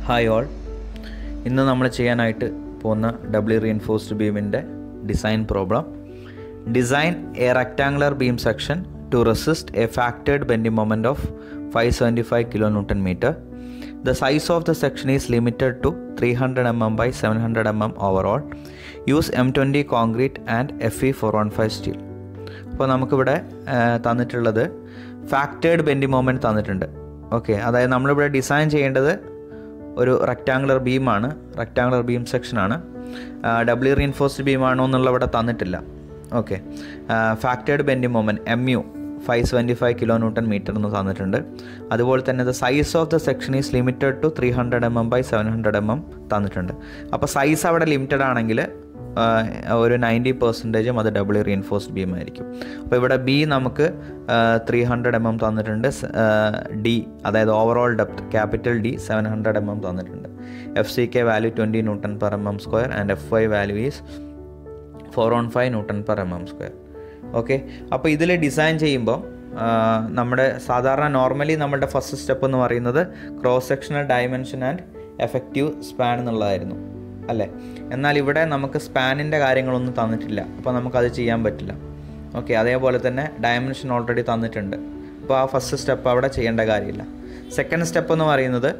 Hi all ഇന്ന് നമ്മൾ ചെയ്യാനായിട്ട് പോകുന്ന ഡബ്ല്യു റീൻഫോഴ്സ്ഡ് ബീമിൻ്റെ design problem design a rectangular beam section to resist a factored bending moment of five seventy five kilo newton metre the size of the section is limited to three hundred M M by seven hundred M M overall use M twenty concrete and F E four one five steel അപ്പോൾ നമുക്കിവിടെ ആ, തന്നിട്ടുള്ളത് factored bending moment തന്നിട്ടുണ്ട് okay അതായത് നമ്മളിവിടെ design ചെയ്യേണ്ടത് ഒരു rectangular ബീമാണ് റെക്റ്റാങ്കുലർ ബീം സെക്ഷനാണ് ഡബ്ല്യു റീൻഫോഴ്സ്ഡ് ബീം ആണോ എന്നുള്ള ഇവിടെ തന്നിട്ടില്ല okay factored bending moment M U five seventy five kilo newton metre എന്ന് തന്നിട്ടുണ്ട് അതുപോലെ തന്നെ the size of the section is limited to three hundred M M by seven hundred M M തന്നിട്ടുണ്ട് അപ്പോൾ സൈസ് അവിടെ ലിമിറ്റഡ് ആണെങ്കിൽ ആഹ് ഒരു ninety പെർസെൻറ്റേജും അത് ഡബിൾ റീൻഫോഴ്സ്ഡ് ബീം ആയിരിക്കും അപ്പോൾ ഇവിടെ ബി നമുക്ക് ത്രീ ഹൺഡ്രഡ് എം എം തന്നിട്ടുണ്ട് ഡി അതായത് overall depth capital D seven hundred M M തന്നിട്ടുണ്ട് F C K value twenty newton per M M square and F Y value is four one five newton per M M square okay അപ്പോൾ ഇതിൽ design ചെയ്യുമ്പോൾ നമ്മുടെ സാധാരണ normally നമ്മുടെ first step എന്ന് പറയുന്നത് cross sectional dimension and effective span എന്നുള്ളതായിരുന്നു അല്ലേ എന്നാൽ ഇവിടെ നമുക്ക് സ്പാനിൻ്റെ കാര്യങ്ങളൊന്നും തന്നിട്ടില്ല അപ്പോൾ നമുക്കത് ചെയ്യാൻ പറ്റില്ല ഓക്കെ അതേപോലെ തന്നെ ഡയമെൻഷൻ ഓൾറെഡി തന്നിട്ടുണ്ട് അപ്പോൾ ആ ഫസ്റ്റ് സ്റ്റെപ്പ് അവിടെ ചെയ്യേണ്ട കാര്യമില്ല സെക്കൻഡ് സ്റ്റെപ്പ് എന്ന് പറയുന്നത്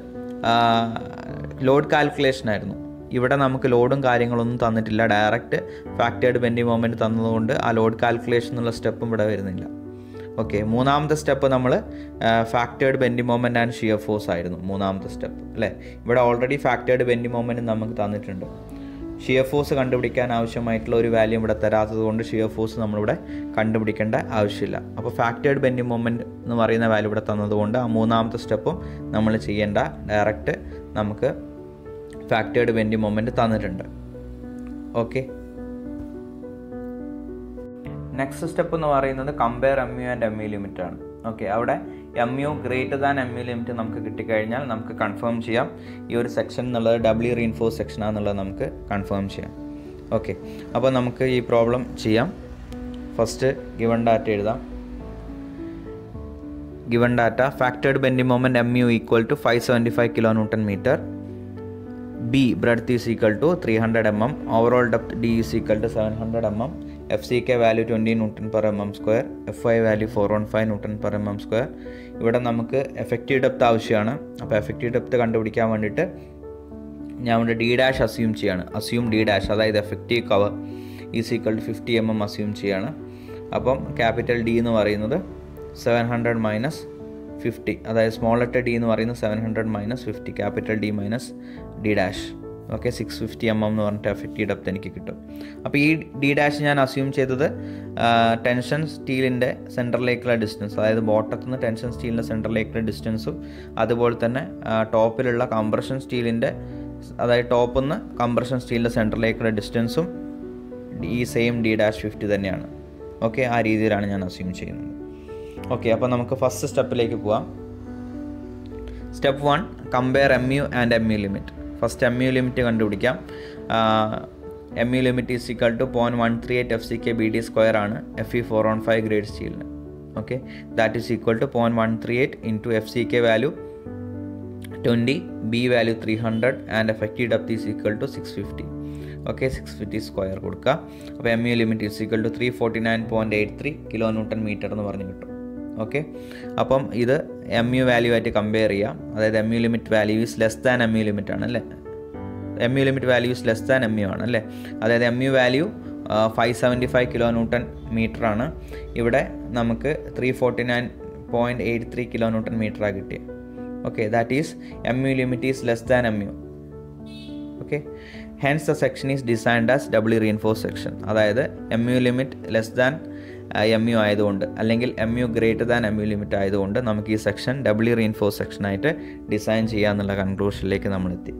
ലോഡ് കാൽക്കുലേഷൻ ആയിരുന്നു ഇവിടെ നമുക്ക് ലോഡും കാര്യങ്ങളൊന്നും തന്നിട്ടില്ല ഡയറക്റ്റ് ഫാക്ടേഡ് ബെൻഡിങ് മൊമെൻറ്റ് തന്നതുകൊണ്ട് ആ ലോഡ് കാൽക്കുലേഷൻ എന്നുള്ള സ്റ്റെപ്പും ഇവിടെ വരുന്നില്ല ഓക്കെ മൂന്നാമത്തെ സ്റ്റെപ്പ് നമ്മൾ factored bending moment and shear force ആയിരുന്നു മൂന്നാമത്തെ സ്റ്റെപ്പ് അല്ലേ ഇവിടെ ഓൾറെഡി ഫാക്ടേഡ് ബെൻഡിങ് മൊമെൻറ്റ് നമുക്ക് തന്നിട്ടുണ്ട് ഷിയർ ഫോഴ്സ് കണ്ടുപിടിക്കാൻ ആവശ്യമായിട്ടുള്ള ഒരു വാല്യൂ ഇവിടെ തരാത്തത് കൊണ്ട് ഷിയർ ഫോഴ്സ് നമ്മളിവിടെ കണ്ടുപിടിക്കേണ്ട ആവശ്യമില്ല അപ്പോൾ ഫാക്ടേഡ് ബെൻഡിങ് മൊമെൻറ്റ് എന്ന് പറയുന്ന വാല്യൂ ഇവിടെ തന്നതുകൊണ്ട് ആ മൂന്നാമത്തെ സ്റ്റെപ്പും നമ്മൾ ചെയ്യേണ്ട ഡയറക്റ്റ് നമുക്ക് ഫാക്ടേഡ് ബെൻഡിങ് മൊമെൻറ്റ് തന്നിട്ടുണ്ട് ഓക്കെ നെക്സ്റ്റ് സ്റ്റെപ്പ് എന്ന് പറയുന്നത് compare M U and M U limit ആണ് ഓക്കെ അവിടെ M U greater than M U limit നമുക്ക് കിട്ടിക്കഴിഞ്ഞാൽ നമുക്ക് കൺഫേം ചെയ്യാം ഈ ഒരു സെക്ഷൻ എന്നുള്ളത് ഡബ്ല്യു റീൻഫോഴ്സ് സെക്ഷൻ ആണെന്നുള്ളത് നമുക്ക് കൺഫേം ചെയ്യാം ഓക്കെ അപ്പോൾ നമുക്ക് ഈ പ്രോബ്ലം ചെയ്യാം ഫസ്റ്റ് ഗിവൺ ഡാറ്റ എഴുതാം given data factored bending moment M U equal to five seventy five kilo newton metre B breadth is equal to 300 mm, overall depth D is equal to 700 mm, FCK value 20 Newton per mm square, FY value 415 Newton per mm square. ഇവിടെ നമുക്ക് effective depth ആവശ്യമാണ് അപ്പോൾ effective depth കണ്ടുപിടിക്കാൻ വേണ്ടിയിട്ട് ഞാൻ ഇവിടെ D dash assume ചെയ്യാണ് assume D dash അതായത് effective cover is equal to fifty M M assume ചെയ്യാണ് അപ്പം ക്യാപിറ്റൽ ഡി എന്ന് പറയുന്നത് സെവൻ ഹൺഡ്രഡ് മൈനസ് ഫിഫ്റ്റി അതായത് സ്മോൾ ലെറ്റർ ഡി എന്ന് പറയുന്നത് seven hundred minus fifty capital D minus D dash okay six fifty M M എന്ന് പറഞ്ഞിട്ട് fifty depth എനിക്ക് കിട്ടും അപ്പോൾ ഈ ഡി ഡാഷ് ഞാൻ അസ്യൂം ചെയ്തത് ടെൻഷൻ സ്റ്റീലിൻ്റെ സെൻറ്ററിലേക്കുള്ള ഡിസ്റ്റൻസ് അതായത് ബോട്ടത്തു നിന്ന് ടെൻഷൻ സ്റ്റീലിൻ്റെ സെൻറ്ററിലേക്കുള്ള ഡിസ്റ്റൻസും അതുപോലെ തന്നെ ടോപ്പിലുള്ള കംപ്രഷൻ സ്റ്റീലിൻ്റെ അതായത് ടോപ്പിൽ നിന്ന് കംപ്രഷൻ സ്റ്റീലിൻ്റെ സെൻറ്ററിലേക്കുള്ള ഡിസ്റ്റൻസും ഈ സെയിം ഡി ഡാഷ് ഫിഫ്റ്റി തന്നെയാണ് ഓക്കെ ആ രീതിയിലാണ് ഞാൻ അസ്യൂം ചെയ്യുന്നത് ഓക്കെ അപ്പോൾ നമുക്ക് ഫസ്റ്റ് സ്റ്റെപ്പിലേക്ക് പോവാം step one compare M U and M U limit first M U limit കണ്ടുപിടിക്കാം M U limit is equal to point one three eight F C K B D square ആണ് F E four one five grade സ്റ്റീലിന് okay that is equal to point one three eight into F C K value twenty B value three hundred and effective depth is equal to six fifty okay six fifty square കൊടുക്കുക അപ്പോൾ M U limit is equal to three forty nine point eight three kilo newton metre എന്ന് പറഞ്ഞ് കിട്ടും okay അപ്പം ഇത് M U value ആയിട്ട് compare ചെയ്യാം അതായത് M U limit value is less than M U limit ആണ് അല്ലേ M U limit value is less than M U ആണ് അല്ലേ അതായത് M U value five seventy five kilo newton metre ആണ് ഇവിടെ നമുക്ക് three forty nine point eight three kilo newton മീറ്ററാണ് കിട്ടിയത് okay that is M U limit is less than M U okay hence the section is designed as doubly reinforce section അതായത് M U limit less than M U ആയതുകൊണ്ട് അല്ലെങ്കിൽ M U greater than M U limit ആയതുകൊണ്ട് നമുക്ക് ഈ section doubly reinforce സെക്ഷനായിട്ട് design ചെയ്യാമെന്നുള്ള കൺക്ലൂഷനിലേക്ക് നമ്മളെത്തി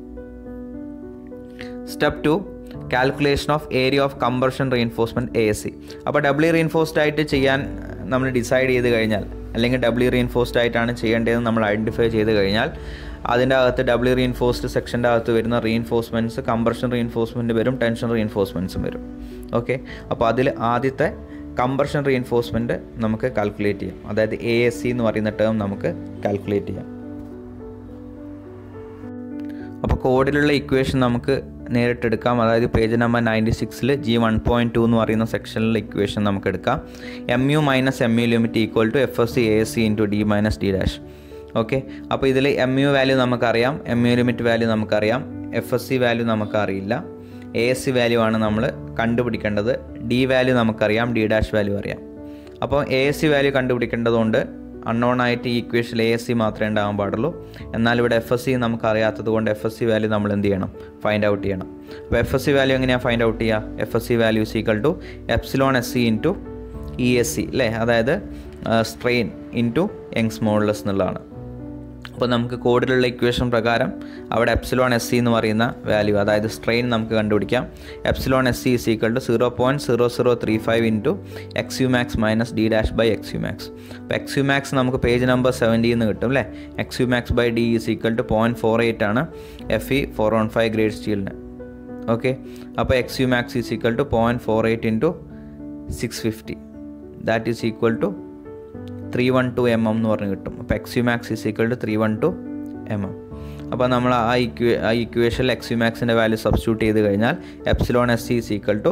step two calculation of area of compression reinforcement A S C അപ്പോൾ ഡബ്ല്യു റീൻഫോഴ്സ്ഡ് ആയിട്ട് ചെയ്യാൻ നമ്മൾ ഡിസൈഡ് ചെയ്ത് കഴിഞ്ഞാൽ അല്ലെങ്കിൽ ഡബ്ല്യു റീൻഫോഴ്സ്ഡ് ആയിട്ടാണ് ചെയ്യേണ്ടതെന്ന് നമ്മൾ ഐഡൻറ്റിഫൈ ചെയ്ത് കഴിഞ്ഞാൽ അതിൻ്റെ അകത്ത് ഡബ്ല്യു റീൻഫോഴ്സ്ഡ് സെക്ഷൻ്റെ അകത്ത് വരുന്ന റീൻഫോഴ്സ്മെൻറ്റ്സ് കമ്പർഷൻ റീൻഫോഴ്സ്മെൻറ്റ് വരും ടെൻഷൻ റീൻഫോഴ്സ്മെൻറ്റ്സും വരും ഓക്കെ അപ്പോൾ അതിൽ ആദ്യത്തെ കമ്പർഷൻ റീൻഫോഴ്സ്മെൻറ്റ് നമുക്ക് കാൽക്കുലേറ്റ് ചെയ്യാം അതായത് എ എസ് സി എന്ന് പറയുന്ന ടേം നമുക്ക് കാൽക്കുലേറ്റ് ചെയ്യാം അപ്പോൾ കോഡിലുള്ള ഇക്വേഷൻ നമുക്ക് നേരിട്ടെടുക്കാം അതായത് പേജ് നമ്പർ നയൻറ്റി സിക്സിൽ ജി വൺ പോയിൻറ്റ് ടു എന്ന് പറയുന്ന സെക്ഷനിലെ ഇക്വേഷൻ നമുക്ക് എടുക്കാം M U minus M U limit equal to F S C A S C into D minus D dash okay അപ്പോൾ ഇതിൽ എം യു വാല്യൂ നമുക്കറിയാം M U limit value നമുക്കറിയാം F S C value നമുക്കറിയില്ല A S C value ആണ് നമ്മൾ കണ്ടുപിടിക്കേണ്ടത് D value നമുക്കറിയാം D dash value അറിയാം അപ്പോൾ എ എസ് സി വാല്യൂ കണ്ടുപിടിക്കേണ്ടതുകൊണ്ട് അൺനോൺ ആയിട്ട് ഈ ഇക്വേഷനിൽ എ എസ് സി മാത്രമേ ഉണ്ടാകാൻ പാടുള്ളൂ എന്നാൽ ഇവിടെ എഫ് എസ് സി നമുക്ക് അറിയാത്തത് കൊണ്ട് എഫ് എസ് സി വാല്യൂ നമ്മൾ എന്ത് ചെയ്യണം ഫൈൻഡ് ഔട്ട് ചെയ്യണം അപ്പോൾ എഫ് എസ് സി വാല്യൂ എങ്ങനെയാണ് ഫൈൻഡ് ഔട്ട് ചെയ്യുക F S C value equal to epsilon S C into E S C അല്ലേ അതായത് സ്ട്രെയിൻ ഇൻറ്റു യങ്സ് മോഡലസ് എന്നുള്ളതാണ് അപ്പോൾ നമുക്ക് കോഡിലുള്ള ഇക്വേഷൻ പ്രകാരം അവിടെ എപ്സിലോൺ എസ് സി എന്ന് പറയുന്ന വാല്യൂ അതായത് സ്ട്രെയിൻ നമുക്ക് കണ്ടുപിടിക്കാം epsilon S C is equal to zero point zero zero three five into X U max minus D dash by X U max അപ്പോൾ എക്സ് യു മാക്സ് നമുക്ക് page number seventy എന്ന് കിട്ടും അല്ലേ X U max by D is equal to point four eight ആണ് F E four one five grade സ്റ്റീലിന് okay അപ്പോൾ X U max is equal to point four eight into six fifty that is equal to three one two M M എന്ന് പറഞ്ഞ് കിട്ടും അപ്പോൾ X U max is equal to three one two M M അപ്പോൾ നമ്മൾ ആ ഇക്വേ ആ ഇക്വേഷനിൽ എക്സ് യു മാക്സിൻ്റെ വാല്യൂ സബ്സ്റ്റിറ്റ്യൂട്ട് ചെയ്ത് കഴിഞ്ഞാൽ epsilon S C is equal to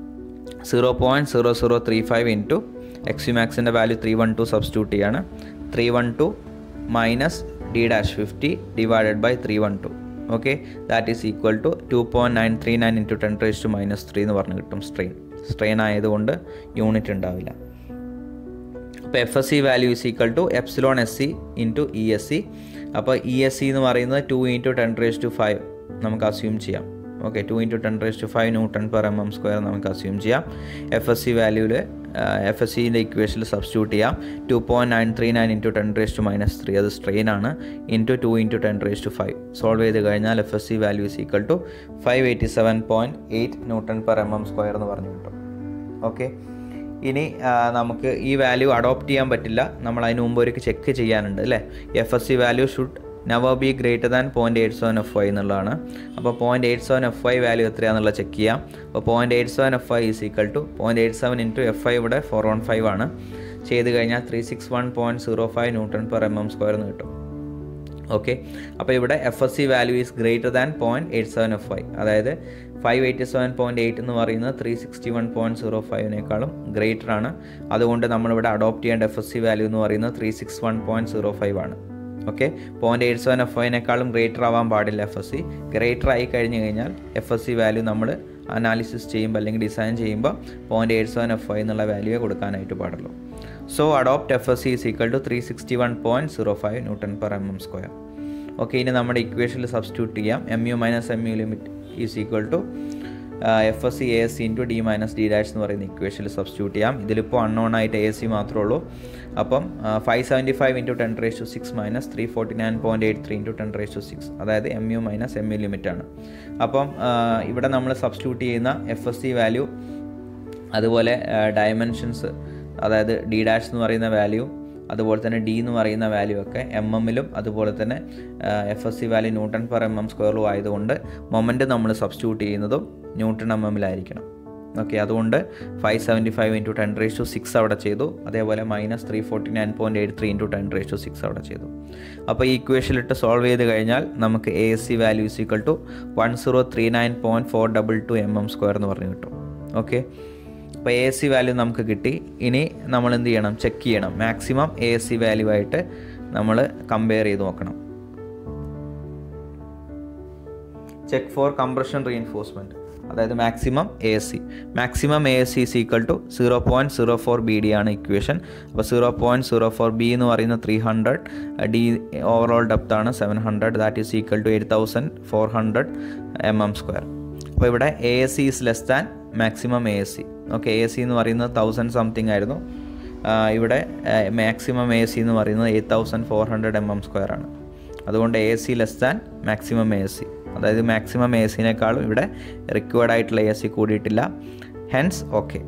zero point zero zero three five into X U മാക്സിൻ്റെ value three one two substitute ചെയ്യാണ് three one two minus D dash fifty divided by three one two okay that is equal to two point nine three nine into ten raise to minus three എന്ന് പറഞ്ഞ് കിട്ടും strain strain ആയതുകൊണ്ട് unit ഉണ്ടാവില്ല അപ്പോൾ F S C value is equal to epsilon S C into E S C അപ്പോൾ E S C എന്ന് പറയുന്നത് two into ten raise to five നമുക്ക് അസ്യൂം ചെയ്യാം okay two into ten raise to five newton per M M square നമുക്ക് assume ചെയ്യാം F S C വാല്യൂവിൽ F S സിൻ്റെ ഇക്വേഷനിൽ സബ്സ്റ്റിറ്റ്യൂട്ട് ചെയ്യാം two point nine three nine into ten raise to minus three അത് strain ആണ് into two into ten raise to five solve ചെയ്ത് കഴിഞ്ഞാൽ F S C value is equal to five eighty seven point eight newton per M M square എന്ന് പറഞ്ഞു കിട്ടും okay ഇനി നമുക്ക് ഈ വാല്യൂ അഡോപ്റ്റ് ചെയ്യാൻ പറ്റില്ല നമ്മൾ അതിന് മുമ്പ് ഒരു ചെക്ക് ചെയ്യാനുണ്ട് അല്ലേ F S C value should never be greater than point eight seven F five എന്നുള്ളതാണ് അപ്പോൾ point eight seven F five value എത്രയാണെന്നുള്ള ചെക്ക് ചെയ്യാം അപ്പോൾ point eight seven F five is equal to point eight seven into F five ഇവിടെ four one five ആണ് ചെയ്ത് കഴിഞ്ഞാൽ three six one point zero five newton per M M square എന്ന് കിട്ടും okay അപ്പോൾ ഇവിടെ F S C value is greater than point eight seven F five അതായത് five eighty seven point eight എന്ന് പറയുന്നത് three sixty one point zero ഫൈവിനേക്കാളും greater ആണ് അതുകൊണ്ട് നമ്മളിവിടെ അഡോപ്റ്റ് ചെയ്യേണ്ട എഫ് എസ് സി വാല്യൂ എന്ന് പറയുന്നത് three six one point zero five ആണ് okay point eight seven F ഫൈവിനേക്കാളും ഗ്രേറ്റർ ആവാൻ പാടില്ല എഫ് എസ് സി ഗ്രേറ്റർ ആയി കഴിഞ്ഞ് കഴിഞ്ഞാൽ എഫ് എസ് സി വാല്യൂ നമ്മൾ അനാലിസിസ് ചെയ്യുമ്പോൾ അല്ലെങ്കിൽ ഡിസൈൻ ചെയ്യുമ്പോൾ point eight seven F five എന്നുള്ള വാല്യൂവേ കൊടുക്കാനായിട്ട് പാടുള്ളൂ so adopt F S C is equal to three sixty one point zero five newton per M M square okay ഇനി നമ്മുടെ ഇക്വേഷനിൽ സബ്സ്റ്റിറ്റ്യൂട്ട് ചെയ്യാം M U minus M U limit is equal to F S C A S C into D minus D dash എന്ന് പറയുന്ന ഇക്വേഷനിൽ substitute ചെയ്യാം ഇതിലിപ്പോൾ unknown ആയിട്ട് എ എസ് സി മാത്രമേ ഉള്ളൂ അപ്പം five seventy five into ten raise to six minus three forty nine point eight three into ten raise to six അതായത് M U minus M U limit ആണ് അപ്പം ഇവിടെ നമ്മൾ സബ്സ്റ്റിറ്റ്യൂട്ട് ചെയ്യുന്ന എഫ് എസ് സി വാല്യൂ അതുപോലെ dimensions അതായത് D dash എന്ന് പറയുന്ന വാല്യൂ അതുപോലെ തന്നെ ഡി എന്ന് പറയുന്ന വാല്യൂ ഒക്കെ എം എമ്മിലും അതുപോലെ തന്നെ F S C value newton per M M സ്ക്വയറിലും ആയതുകൊണ്ട് മൊമെൻറ്റ് നമ്മൾ സബ്സ്റ്റിറ്റ്യൂട്ട് ചെയ്യുന്നതും ന്യൂട്ടൺ എം എമ്മിലായിരിക്കണം ഓക്കെ അതുകൊണ്ട് five seventy five into ten raise to six അവിടെ ചെയ്തു അതേപോലെ minus three forty nine point eight three into ten raise to six അവിടെ ചെയ്തു അപ്പോൾ ഈ ഇക്വേഷനിലിട്ട് സോൾവ് ചെയ്ത് കഴിഞ്ഞാൽ നമുക്ക് A S C value is equal to one zero three nine point four double to M M square എന്ന് പറഞ്ഞ് കിട്ടും ഓക്കെ അപ്പോൾ എ എസ് സി വാല്യൂ നമുക്ക് കിട്ടി ഇനി നമ്മൾ എന്ത് ചെയ്യണം ചെക്ക് ചെയ്യണം maximum A S C value ആയിട്ട് നമ്മൾ കമ്പയർ ചെയ്ത് നോക്കണം ചെക്ക് ഫോർ കംപ്രഷൻ റീഎൻഫോഴ്സ്മെൻറ്റ് അതായത് maximum A S C maximum A S C is equal to zero point zero four B D ആണ് ഇക്വേഷൻ അപ്പോൾ zero point zero four B എന്ന് പറയുന്ന three hundred D overall depth ആണ് seven hundred that is equal to eight thousand four hundred M M square അപ്പോൾ ഇവിടെ A S C is less than maximum A S C okay A C എന്ന് പറയുന്നത് thousand something ആയിരുന്നു ഇവിടെ maximum A C എന്ന് പറയുന്നത് eight thousand four hundred M M square ആണ് അതുകൊണ്ട് A C less than maximum A C അതായത് maximum A സിനേക്കാളും ഇവിടെ റിക്വയർഡ് ആയിട്ടുള്ള എ സി കൂടിയിട്ടില്ല ഹെൻസ് ഓക്കെ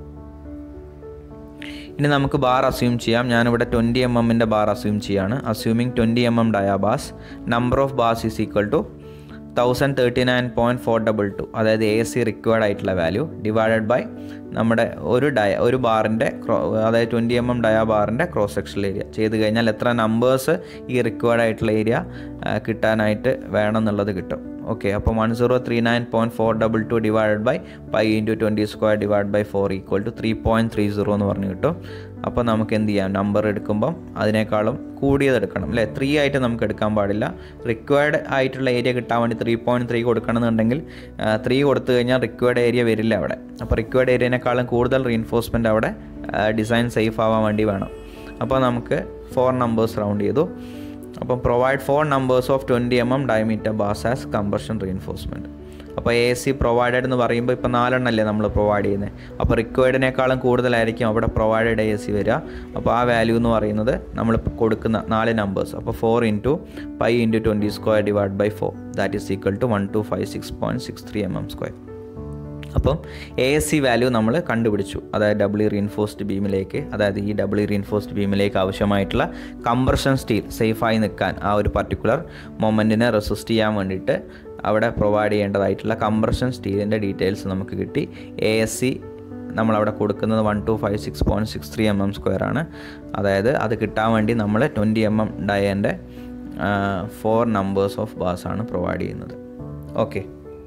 ഇനി നമുക്ക് ബാർ അസ്യൂം ചെയ്യാം ഞാനിവിടെ ട്വൻറ്റി എം എമ്മിൻ്റെ ബാർ അസ്യൂം ചെയ്യാണ് assuming twenty M M dia bars number of bars is equal to thousand thirty nine point four double two അതായത് എ സി റിക്വയർഡ് ആയിട്ടുള്ള value divided by നമ്മുടെ ഒരു ഡയ ഒരു ബാറിൻ്റെ അതായത് ട്വൻറ്റി എം എം ഡയ ബാറിൻ്റെ cross sectional area ചെയ്ത് കഴിഞ്ഞാൽ എത്ര നമ്പേഴ്സ് ഈ റിക്വയർഡ് ആയിട്ടുള്ള ഏരിയ കിട്ടാനായിട്ട് വേണം എന്നുള്ളത് കിട്ടും ഓക്കെ അപ്പോൾ one zero three nine point four double two divided by pi into twenty square divide by four equal to three point three zero എന്ന് പറഞ്ഞു കിട്ടും അപ്പോൾ നമുക്ക് എന്ത് ചെയ്യാം നമ്പർ എടുക്കുമ്പം അതിനേക്കാളും കൂടിയത് എടുക്കണം അല്ലേ ത്രീ ആയിട്ട് നമുക്ക് എടുക്കാൻ പാടില്ല റിക്വയർഡ് ആയിട്ടുള്ള ഏരിയ കിട്ടാൻ വേണ്ടി ത്രീ പോയിൻറ്റ് ത്രീ കൊടുക്കണമെന്നുണ്ടെങ്കിൽ ത്രീ കൊടുത്തു കഴിഞ്ഞാൽ റിക്വയർഡ് ഏരിയ വരില്ല അവിടെ അപ്പോൾ റിക്വയർഡ് ഏരിയനേക്കാളും കൂടുതൽ റീൻഫോഴ്സ്മെൻറ്റ് അവിടെ ഡിസൈൻ സേഫ് ആവാൻ വേണ്ടി വേണം അപ്പോൾ നമുക്ക് ഫോർ നമ്പേഴ്സ് റൗണ്ട് ചെയ്തു അപ്പം provide four numbers of twenty M M diameter bars as compression reinforcement അപ്പോൾ എ സി പ്രൊവൈഡഡ് എന്ന് പറയുമ്പോൾ ഇപ്പോൾ നാലെണ്ണല്ലേ നമ്മൾ പ്രൊവൈഡ് ചെയ്യുന്നത് അപ്പോൾ റിക്വയർഡിനേക്കാളും കൂടുതലായിരിക്കും അവിടെ പ്രൊവൈഡഡ് എ സി വരിക അപ്പോൾ ആ വാല്യൂ എന്ന് പറയുന്നത് നമ്മൾ കൊടുക്കുന്ന നാല് നമ്പേഴ്സ് അപ്പോൾ four into pi into twenty square divide by four that is equal to one two five six point six three M M square അപ്പം എ എസ് സി വാല്യൂ നമ്മൾ കണ്ടുപിടിച്ചു അതായത് ഡബ്ല്യു റീൻഫോഴ്സ്ഡ് ബീമിലേക്ക് അതായത് ഈ ഡബ്ല്യു റീൻഫോഴ്സ്ഡ് ബീമിലേക്ക് ആവശ്യമായിട്ടുള്ള compression steel സേഫായി നിൽക്കാൻ ആ ഒരു പർട്ടിക്കുലർ മൊമെൻറ്റിനെ റെസിസ്റ്റ് ചെയ്യാൻ വേണ്ടിയിട്ട് അവിടെ പ്രൊവൈഡ് ചെയ്യേണ്ടതായിട്ടുള്ള കംപ്രഷൻ സ്റ്റീലിൻ്റെ ഡീറ്റെയിൽസ് നമുക്ക് കിട്ടി എ എസ് സി നമ്മളവിടെ കൊടുക്കുന്നത് one two five six point six three M M square ആണ് അതായത് അത് കിട്ടാൻ വേണ്ടി നമ്മൾ ട്വൻറ്റി എം എം ഡയൻ്റെ ഫോർ നമ്പേഴ്സ് ഓഫ് ബാസ് ആണ് പ്രൊവൈഡ് ചെയ്യുന്നത് okay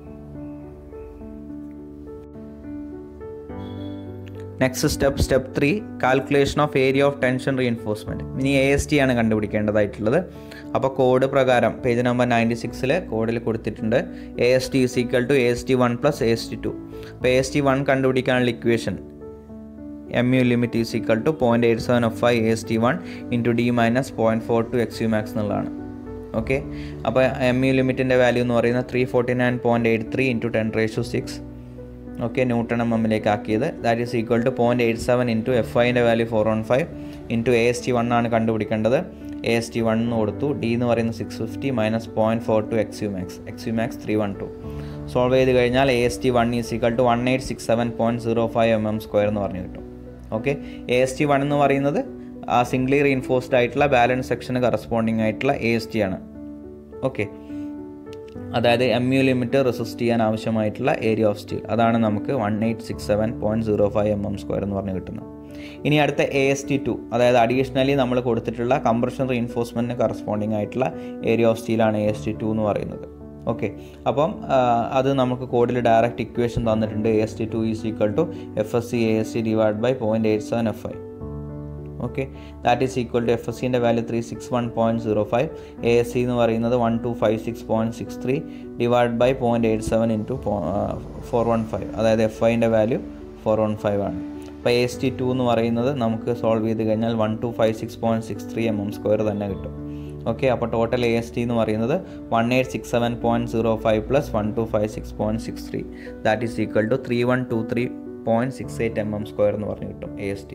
next step step three calculation of area of tension reinforcement ഇനി എ എസ് ടി ആണ് കണ്ടുപിടിക്കേണ്ടതായിട്ടുള്ളത് അപ്പോൾ കോഡ് പ്രകാരം പേജ് നമ്പർ നയൻറ്റി സിക്സിൽ കോഡിൽ കൊടുത്തിട്ടുണ്ട് A S T is equal to A S T one plus A S T two അപ്പോൾ A S T one കണ്ടുപിടിക്കാനുള്ള equation M U limit is equal to point eight seven F five A S T one into D minus point four two X U max എന്നുള്ളതാണ് okay അപ്പോൾ M U ലിമിറ്റിൻ്റെ value എന്ന് പറയുന്നത് three forty nine point eight three into ten raise to six okay newton M എമ്മിലേക്ക് ആക്കിയത് that is equal to point eight seven into F ഐൻ്റെ value four one five into A S T one ആണ് കണ്ടുപിടിക്കേണ്ടത് A S T one എന്ന് കൊടുത്തു D എന്ന് പറയുന്നത് six fifty minus point four two X U max X U max three one two solve ചെയ്ത് കഴിഞ്ഞാൽ A S T one is equal to one eight six seven point zero five M M square എന്ന് പറഞ്ഞു കിട്ടും okay A S T one എന്ന് പറയുന്നത് ആ singly reinforced ആയിട്ടുള്ള balance സെക്ഷന് കറസ്പോണ്ടിങ് ആയിട്ടുള്ള എ എസ് ടി ആണ് ഓക്കെ അതായത് എം യു ലിമിറ്റ് റെസിസ്റ്റ് ചെയ്യാൻ ആവശ്യമായിട്ടുള്ള ഏരിയ ഓഫ് സ്റ്റീൽ അതാണ് നമുക്ക് one eight six seven point zero five M M square എന്ന് പറഞ്ഞ് കിട്ടുന്നത് ഇനി അടുത്ത എ എസ് ടി ടു അതായത് അഡീഷണലി നമ്മൾ കൊടുത്തിട്ടുള്ള കംപ്രഷൻ റീൻഫോഴ്സ്മെൻറ്റിന് കറസ്പോണ്ടിങ് ആയിട്ടുള്ള ഏരിയ ഓഫ് സ്റ്റീലാണ് എ എസ് ടി ടു എന്ന് പറയുന്നത് ഓക്കെ അപ്പം അത് നമുക്ക് കോഡിൽ ഡയറക്റ്റ് ഇക്വേഷൻ തന്നിട്ടുണ്ട് A S T two is equal to F S C A S C divide by point eight seven F I okay that is equal to F S സിൻ്റെ value three six one point zero five A S C എന്ന് പറയുന്നത് one two five six point six three divide by point eight seven into four one five അതായത് F ഐൻ്റെ value four one five ആണ് അപ്പോൾ A S T two എന്ന് പറയുന്നത് നമുക്ക് solve ചെയ്ത് കഴിഞ്ഞാൽ one two five six point six three M M square തന്നെ കിട്ടും ഓക്കെ അപ്പോൾ ടോട്ടൽ എ എസ് ടി എന്ന് പറയുന്നത് one eight six seven point zero five plus one two five six point six three that is equal to three one two three point six eight M M square എന്ന് പറഞ്ഞു കിട്ടും A S T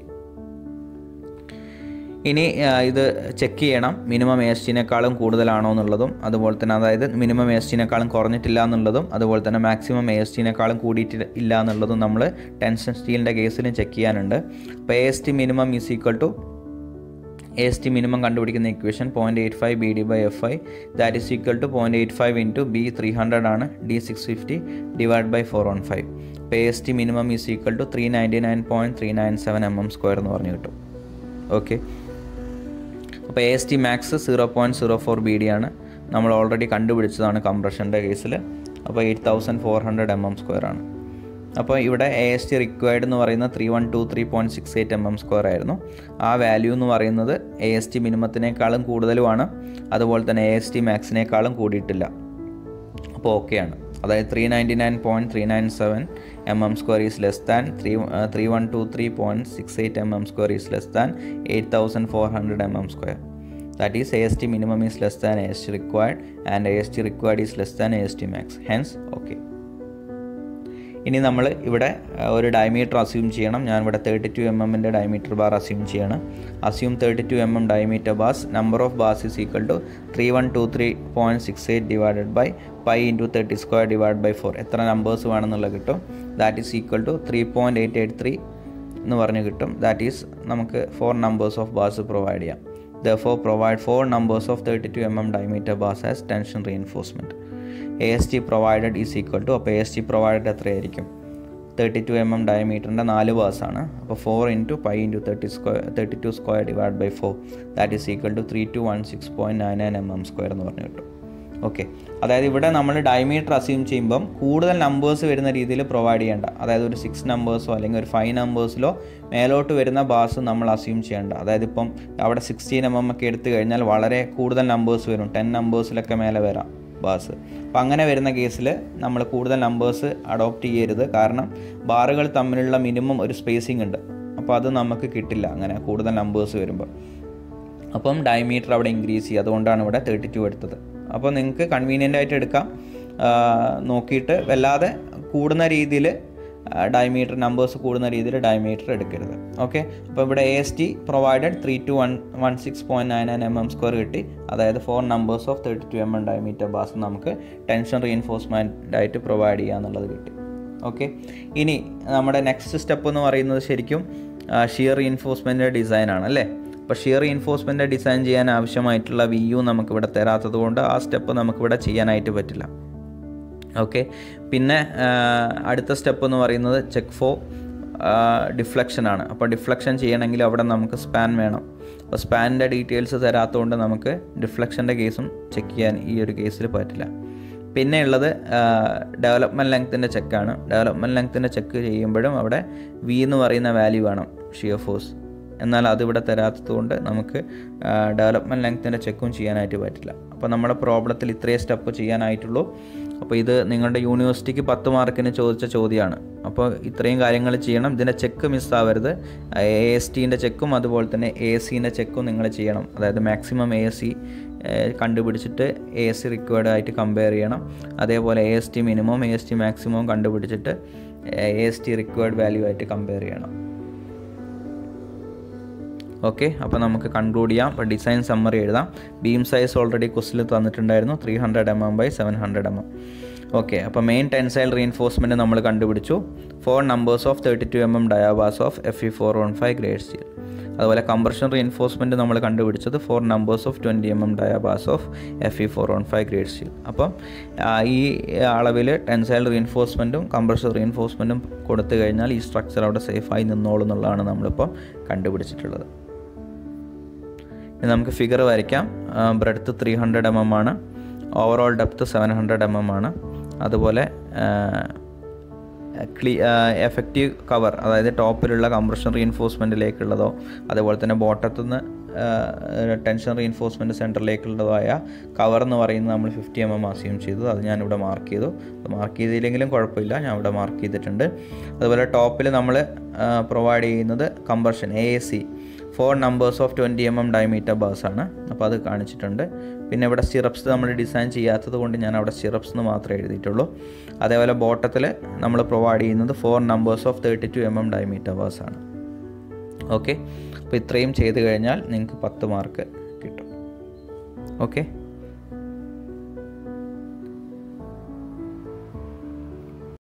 ഇനി ഇത് check ചെയ്യണം minimum A S ടിനേക്കാളും കൂടുതലാണോ എന്നുള്ളതും അതുപോലെ തന്നെ അതായത് മിനിമം എ എസ് ടിനേക്കാളും കുറഞ്ഞിട്ടില്ല എന്നുള്ളതും അതുപോലെ തന്നെ മാക്സിമം എ എസ് ടിനേക്കാളും കൂടിയിട്ട് ഇല്ല എന്നുള്ളതും നമ്മൾ ടെൻഷൻ സ്റ്റീലിൻ്റെ കേസിലും ചെക്ക് ചെയ്യാനുണ്ട് അപ്പോൾ A S T minimum is equal to A S T minimum കണ്ടുപിടിക്കുന്ന equation point eight five B D by F I that is equal to point eight five into B three hundred ആണ് D six fifty divide by four one five അപ്പോൾ A S T minimum is equal to three ninety nine point three nine seven M M square എന്ന് പറഞ്ഞു കിട്ടും okay അപ്പോൾ A S T max zero point zero four B D ആണ് നമ്മൾ already കണ്ടുപിടിച്ചതാണ് കംപ്രഷൻ്റെ കേസിൽ അപ്പോൾ eight thousand four hundred M M square ആണ് അപ്പോൾ ഇവിടെ എ എസ് ടി റിക്വയർഡ് എന്ന് പറയുന്നത് three one two three point six eight M M square ആയിരുന്നു ആ വാല്യൂ എന്ന് പറയുന്നത് എ എസ് ടി മിനിമത്തിനേക്കാളും കൂടുതലുമാണ് അതുപോലെ തന്നെ എ എസ് ടി മാക്സിനേക്കാളും കൂടിയിട്ടില്ല അപ്പോൾ ഓക്കെയാണ് അതായത് three ninety nine point three nine seven M M square is less than three three one two three point six eight M M square is less than eight thousand four hundred M M square that is A S T minimum is less than A S T required and A S T required is less than A S T max hence okay ഇനി നമ്മൾ ഇവിടെ ഒരു diameter assume ചെയ്യണം ഞാൻ ഇവിടെ thirty two M എമ്മിൻ്റെ diameter bar assume ചെയ്യണം assume thirty two M M diameter bars number of bars is equal to three one two three point six eight divided by pi into thirty square divide by four എത്ര numbers വേണമെന്നുള്ളത് കിട്ടും that is equal to three point eight eight three എന്ന് പറഞ്ഞ് കിട്ടും that is നമുക്ക് four numbers of bars provide ചെയ്യാം the four provide four numbers of thirty two M M diameter bars as tension reinforcement A S T provided is equal to അപ്പോൾ A S T provided എത്രയായിരിക്കും thirty two M M ഡയമീറ്ററിൻ്റെ നാല് ബാസാണ് അപ്പോൾ four into five into thirty square thirty two square divide by four that is equal to three two one six point nine nine M M square എന്ന് പറഞ്ഞു കിട്ടും okay അതായത് ഇവിടെ നമ്മൾ ഡയമീറ്റർ അസ്യൂം ചെയ്യുമ്പം കൂടുതൽ നമ്പേഴ്സ് വരുന്ന രീതിയിൽ പ്രൊവൈഡ് ചെയ്യേണ്ട അതായത് ഒരു സിക്സ് നമ്പേഴ്സോ അല്ലെങ്കിൽ ഒരു ഫൈവ് നമ്പേഴ്സിലോ മേലോട്ട് വരുന്ന ബാസ് നമ്മൾ അസ്യൂം ചെയ്യേണ്ട അതായത് ഇപ്പം അവിടെ സിക്സ്റ്റീൻ എം എം ഒക്കെ എടുത്തു കഴിഞ്ഞാൽ വളരെ കൂടുതൽ നമ്പേഴ്സ് വരും ടെൻ നമ്പേഴ്സിലൊക്കെ മേലെ വരാം ബാസ് അപ്പം അങ്ങനെ വരുന്ന കേസിൽ നമ്മൾ കൂടുതൽ നമ്പേഴ്സ് അഡോപ്റ്റ് ചെയ്യരുത് കാരണം ബാറുകൾ തമ്മിലുള്ള മിനിമം ഒരു സ്പേസിംഗ് ഉണ്ട് അപ്പോൾ അത് നമുക്ക് കിട്ടില്ല അങ്ങനെ കൂടുതൽ നമ്പേഴ്സ് വരുമ്പോൾ അപ്പം ഡയമീറ്റർ അവിടെ ഇൻക്രീസ് ചെയ്യുക അതുകൊണ്ടാണ് ഇവിടെ തേർട്ടി ടു എടുത്തത് അപ്പോൾ നിങ്ങൾക്ക് കൺവീനിയൻ്റ് ആയിട്ട് എടുക്കാം ആ, നോക്കിയിട്ട് വല്ലാതെ കൂടുന്ന രീതിയിൽ ഡയമീറ്റർ നമ്പേഴ്സ് കൂടുന്ന രീതിയിൽ ഡയമീറ്റർ എടുക്കരുത് ഓക്കെ അപ്പോൾ ഇവിടെ A S T provided three two one one six point nine nine M M square കിട്ടി അതായത് four numbers of thirty two M M diameter bars നമുക്ക് ടെൻഷൻ റീഎൻഫോഴ്സ്മെൻ്റ് ആയിട്ട് പ്രൊവൈഡ് ചെയ്യുക എന്നുള്ളത് കിട്ടി ഓക്കെ ഇനി നമ്മുടെ നെക്സ്റ്റ് സ്റ്റെപ്പ് എന്ന് പറയുന്നത് ശരിക്കും ഷിയർ റീഎൻഫോഴ്സ്മെൻറ്റിൻ്റെ ഡിസൈനാണ് അല്ലേ അപ്പോൾ ഷിയർ റീഎൻഫോഴ്സ്മെൻറ്റ് ഡിസൈൻ ചെയ്യാൻ ആവശ്യമായിട്ടുള്ള വി യു നമുക്കിവിടെ തരാത്തത് കൊണ്ട് ആ സ്റ്റെപ്പ് നമുക്കിവിടെ ചെയ്യാനായിട്ട് പറ്റില്ല ഓക്കെ പിന്നെ ആ, അടുത്ത സ്റ്റെപ്പ് എന്ന് പറയുന്നത് ചെക്ക് ഫോർ ഡിഫ്ലക്ഷൻ ആണ് അപ്പോൾ ഡിഫ്ലക്ഷൻ ചെയ്യണമെങ്കിൽ അവിടെ നമുക്ക് സ്പാൻ വേണം അപ്പോൾ സ്പാനിൻ്റെ ഡീറ്റെയിൽസ് തരാത്തതുകൊണ്ട് നമുക്ക് ഡിഫ്ലക്ഷൻ്റെ കേസും ചെക്ക് ചെയ്യാൻ ഈ ഒരു കേസിൽ പറ്റില്ല പിന്നെ ഉള്ളത് ഡെവലപ്മെൻറ്റ് ലെങ്ത്തിൻ്റെ ചെക്കാണ് ഡെവലപ്മെൻറ്റ് ലെങ്ത്തിൻ്റെ ചെക്ക് ചെയ്യുമ്പോഴും അവിടെ വി എന്ന് പറയുന്ന വാല്യൂ വേണം ഷിയർ ഫോഴ്സ് എന്നാൽ അതിവിടെ തരാത്തത് കൊണ്ട് നമുക്ക് ഡെവലപ്മെൻറ്റ് ലെങ്ത്തിൻ്റെ ചെക്കും ചെയ്യാനായിട്ട് പറ്റില്ല അപ്പോൾ നമ്മുടെ പ്രോബ്ലത്തിൽ ഇത്രയും സ്റ്റെപ്പ് ചെയ്യാനായിട്ടുള്ളൂ അപ്പോൾ ഇത് നിങ്ങളുടെ യൂണിവേഴ്സിറ്റിക്ക് പത്ത് മാർക്കിന് ചോദിച്ച ചോദ്യമാണ് അപ്പോൾ ഇത്രയും കാര്യങ്ങൾ ചെയ്യണം ഇതിൻ്റെ ചെക്ക് മിസ്സാവരുത് എ എസ് ടീൻ്റെ ചെക്കും അതുപോലെ തന്നെ എ സീൻ്റെ ചെക്കും നിങ്ങൾ ചെയ്യണം അതായത് മാക്സിമം എ സി കണ്ടുപിടിച്ചിട്ട് എ സി റിക്വയർഡ് ആയിട്ട് കമ്പയർ ചെയ്യണം അതേപോലെ A S T minimum A S T maximum കണ്ടുപിടിച്ചിട്ട് A S T required value ആയിട്ട് കമ്പയർ ചെയ്യണം ഓക്കെ അപ്പോൾ നമുക്ക് കൺക്ലൂഡ് ചെയ്യാം അപ്പോൾ ഡിസൈൻ സമ്മറി എഴുതാം ബീം സൈസ് ഓൾറെഡി ക്വസ്റ്റിൽ തന്നിട്ടുണ്ടായിരുന്നു three hundred M M by seven hundred M M okay അപ്പോൾ മെയിൻ ടെൻസൈൽ റീഎൻഫോഴ്സ്മെൻറ്റ് നമ്മൾ കണ്ടുപിടിച്ചു four numbers of thirty two M M dia bars of F E four one five grade steel അതുപോലെ compression reinforcement നമ്മൾ കണ്ടുപിടിച്ചത് four numbers of twenty M M dia bars of F E four one five grade steel അപ്പം ആ, ഈ അളവിൽ tensile റീഎൻഫോഴ്സ്മെൻറ്റും compression റീഎൻഫോഴ്സ്മെൻറ്റും കൊടുത്തു കഴിഞ്ഞാൽ ഈ സ്ട്രക്ചർ അവിടെ സേഫായി നിന്നോളും എന്നുള്ളതാണ് നമ്മളിപ്പം കണ്ടുപിടിച്ചിട്ടുള്ളത് ഇനി നമുക്ക് ഫിഗർ വരയ്ക്കാം breadth three hundred M M ആണ് overall depth seven hundred M M ആണ് അതുപോലെ ക്ലീ എഫക്റ്റീവ് കവർ അതായത് ടോപ്പിലുള്ള കംപ്രഷൻ റീഎൻഫോഴ്സ്മെൻറ്റിലേക്കുള്ളതോ അതുപോലെ തന്നെ ബോട്ടത്തുനിന്ന് ടെൻഷൻ റീഎൻഫോഴ്സ്മെൻറ്റ് സെൻറ്ററിലേക്കുള്ളതായ കവർ എന്ന് പറയുന്നത് നമ്മൾ ഫിഫ്റ്റി എം എം അസ്യൂം ചെയ്തു അത് ഞാനിവിടെ മാർക്ക് ചെയ്തു മാർക്ക് ചെയ്തില്ലെങ്കിലും കുഴപ്പമില്ല ഞാൻ ഇവിടെ മാർക്ക് ചെയ്തിട്ടുണ്ട് അതുപോലെ ടോപ്പിൽ നമ്മൾ പ്രൊവൈഡ് ചെയ്യുന്നത് compression A A C four numbers of twenty M M diameter bars ആണ് അപ്പോൾ അത് കാണിച്ചിട്ടുണ്ട് പിന്നെ ഇവിടെ സിറപ്സ് നമ്മൾ ഡിസൈൻ ചെയ്യാത്തത് കൊണ്ട് ഞാൻ അവിടെ സിറപ്സ് എന്ന് മാത്രമേ എഴുതിയിട്ടുള്ളൂ അതേപോലെ ബോട്ടത്തിൽ നമ്മൾ പ്രൊവൈഡ് ചെയ്യുന്നത് four numbers of thirty two M M diameter bars ആണ് ഓക്കെ അപ്പോൾ ഇത്രയും ചെയ്ത് കഴിഞ്ഞാൽ നിങ്ങൾക്ക് പത്ത് മാർക്ക് കിട്ടും ഓക്കെ